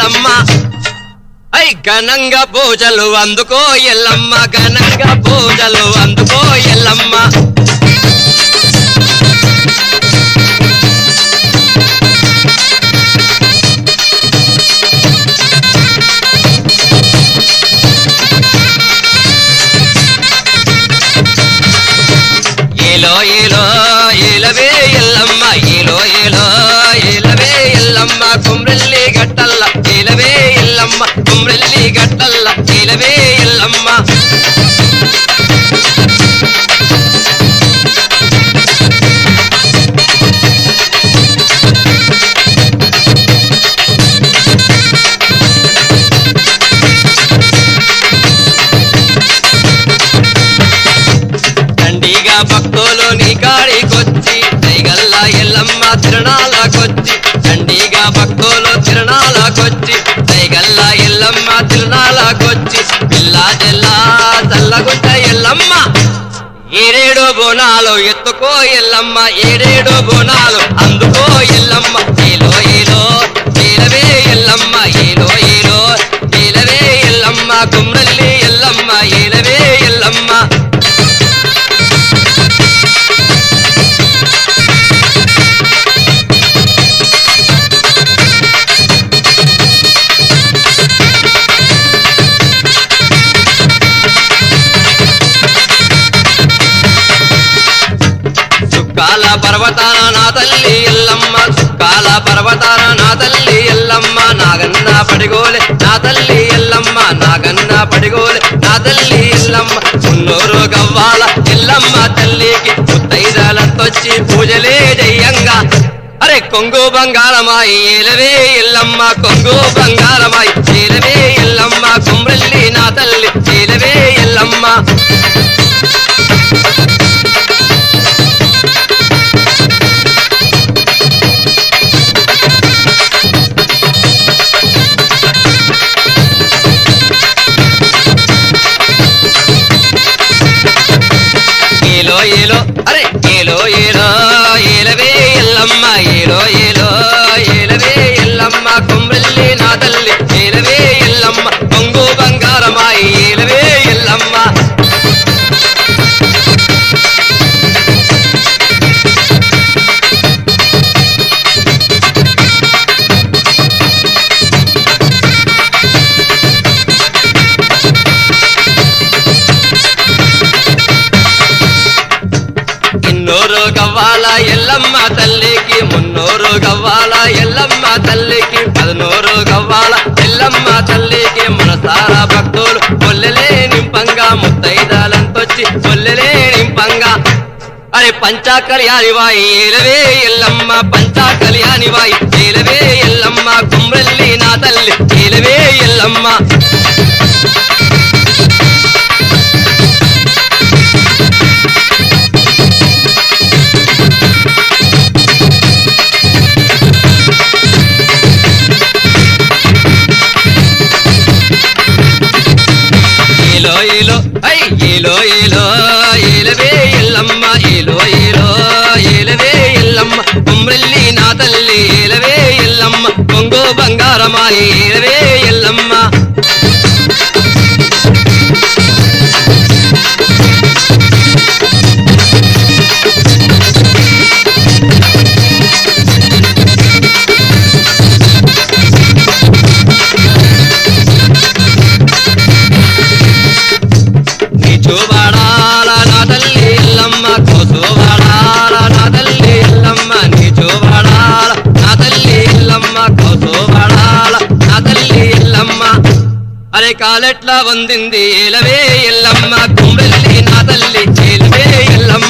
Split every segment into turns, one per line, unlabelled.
Yellamma I ఘనంగా పూజలు అందుకో ఎల్లమ్మ ఘనంగా పూజలు అందుకో ఎల్లమ్మ ఏలో ఏలో ఏలవే ఎల్లమ్మ ఏలో ఏలో ఏలవే ఎల్లమ్మ కుమ్రెల్లి గట్టల్ల ఏలవే ఎల్లమ్మ కుమ్రెల్లి గట్టల్ల ఏలవే ఎల్లమ్మ దండిగా భక్తులు నీ కాడికొచ్చి దైగల్ల ఎల్లమ్మ తిరణాలకొచ్చి దండిగా భక్తులు తిరణాలకొచ్చి దైగల్ల ఎల్లమ్మ తిరణాలకొచ్చి పిల్లా జల్లా చల్లగుంట ఎల్లమ్మ ఏడేడు బోనాలు ఎత్తుకో ఎల్లమ్మ ఏడేడు బోనాలు అందుకో ఎల్లమ్మ ఏలో ఏలో ఏలవే ఎల్లమ్మ ఏలో ఏలో ఏలవే ఎల్లమ్మ కుమ్రల్లి ఎల్లమ్మ ఏలవే ఎల్లమ్మ సుక్కాల పర్వతాన నా తల్లి ఎల్లమ్మ సుక్కాల పర్వతాన నా తల్లి ఎల్లమ్మ నాగన్న పడిగోలే నా తల్లి ఎల్లమ్మ నాగన్న పడిగోలే నా తల్లి ఎల్లమ్మ మున్నూరు గవ్వాల ఎల్లమ్మ తల్లికి ముత్తైదాలతొచ్చి పూజలే జయ్యంగా అరే కొంగు బంగారమాయి ఏలవే ఎల్లమ్మ కొంగు బంగారమాయి ఏలవే ఎల్లమ్మ కుమ్రల్లి నా తల్లి ఏలవే ఎల్లమ్మ ఏలో ఏలో అరే ఏలో ఏలో ఏలవే ఎల్లమ్మ ఏలో ఏలో ఏలవే ఎల్లమ్మ కొమ్రెల్లి నా తల్లి ఏలవే ఎల్లమ్మ కొంగు బంగారమాయి ఏలవే ఎల్లమ్మ ఇన్నూరు గవ్వాల ఎల్లమ్మ తల్లికి మున్నూరు గవ్వాల ఎల్లమ్మ తల్లికి పదనూరు గవ్వాల ఎల్లమ్మ తల్లికి మనసారా భక్తులు కొల్లెలే నింపంగా ముత్తైదాలంతొచ్చి కొల్లెలే నింపంగా అరే పంచా కళ్యాణి వాయి ఏలవే ఎల్లమ్మ పంచా కళ్యాణి వాయి ఏలవే ఎల్లమ్మ కుమ్రెల్లి నా తల్లి ఏలవే ఎల్లమ్మ ఏలో ఏలో ఐ ఏలో ఏలో ఏలవే ఎల్లమ్మ ఏలో ఏలో ఏలవే ఎల్లమ్మ కుమ్రెల్లి నా తల్లి ఏలవే ఎల్లమ్మ కొంగు బంగారమాయి ఏలవే ఎల్లమ్మ నీ చూవాడాల నా తల్లి ఎల్లమ్మ కోసోవాడాల నా తల్లి ఎల్లమ్మ నీ చూవాడాల నా తల్లి ఎల్లమ్మ కోసోవాడాల నా తల్లి ఎల్లమ్మ అరే కాలెట్లా వందింది ఏలవే ఎల్లమ్మ కుమ్రెల్లి నా తల్లి ఏలవే ఎల్లమ్మ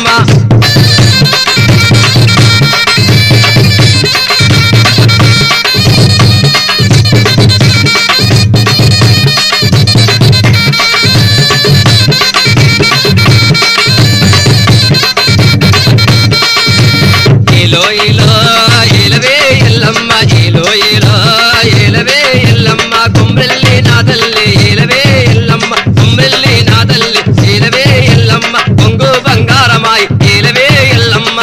ఏలో ఏలో ఏలవే ఎల్లమ్మ ఏలో ఏలో ఏలవే ఎల్లమ్మ కుమ్రెల్లి నా తల్లి ఏలవే ఎల్లమ్మ కుమ్రెల్లి నా తల్లి ఏలవే ఎల్లమ్మ కొంగు బంగారమాయి ఏలవే ఎల్లమ్మ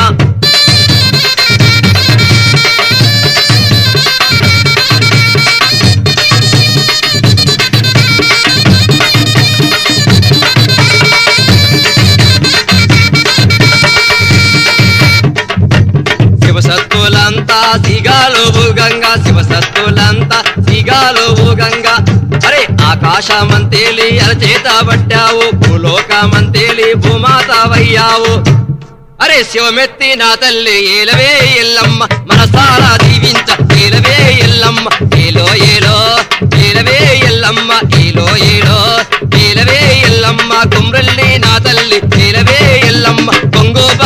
శివసత్తులంతా సిగాలు ఊగంగా అరే ఆకాశమంతేలి అరచేత పట్టావు భూలోకమంతేలి భూమాతవయ్యావు అరే శివమెత్తి నా తల్లి ఏలవే ఎల్లమ్మ మనసారా దీవించ ఏలవే ఎల్లమ్మ ఏలో ఏలో ఏలవే ఎల్లమ్మ ఏలో ఏలో ఏలవే ఎల్లమ్మ కుమ్రల్లి నా తల్లి ఏలవే ఎల్లమ్మ కొంగు